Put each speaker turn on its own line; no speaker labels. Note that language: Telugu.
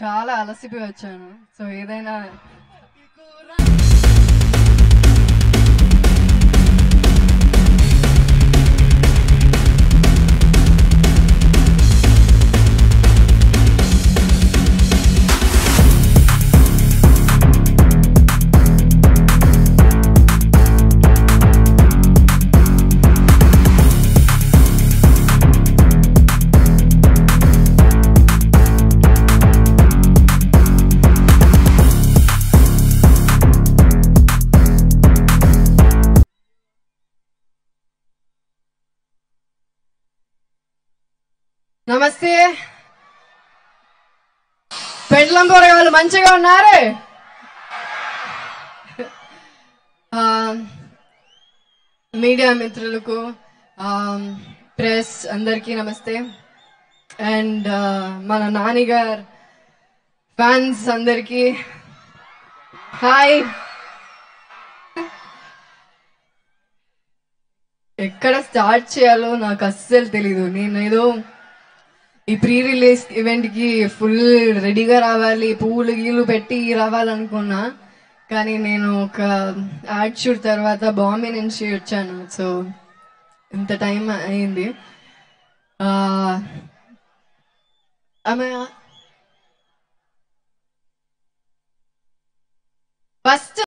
చాలా అలసిపోయి వచ్చాను సో ఏదైనా నమస్తే పెండ్లం పొరగాళ్ళు మంచిగా ఉన్నారే ఆ, మీడియా మిత్రులకు ప్రెస్ అందరికీ నమస్తే అండ్ మన నానిగారు ఫ్యాన్స్ అందరికీ హాయ్ ఎక్కడ స్టార్ట్ చేయాలో నాకు అస్సలు తెలీదు నేను ఏదో ఈ ప్రీ రిలీజ్ ఈవెంట్ కి ఫుల్ రెడీగా రావాలి పువ్వులు గీలు పెట్టి రావాలనుకున్నా కానీ నేను ఒక యాడ్ షూట్ తర్వాత బాంబే నుంచి వచ్చాను సో ఇంత టైం అయింది ఫస్ట్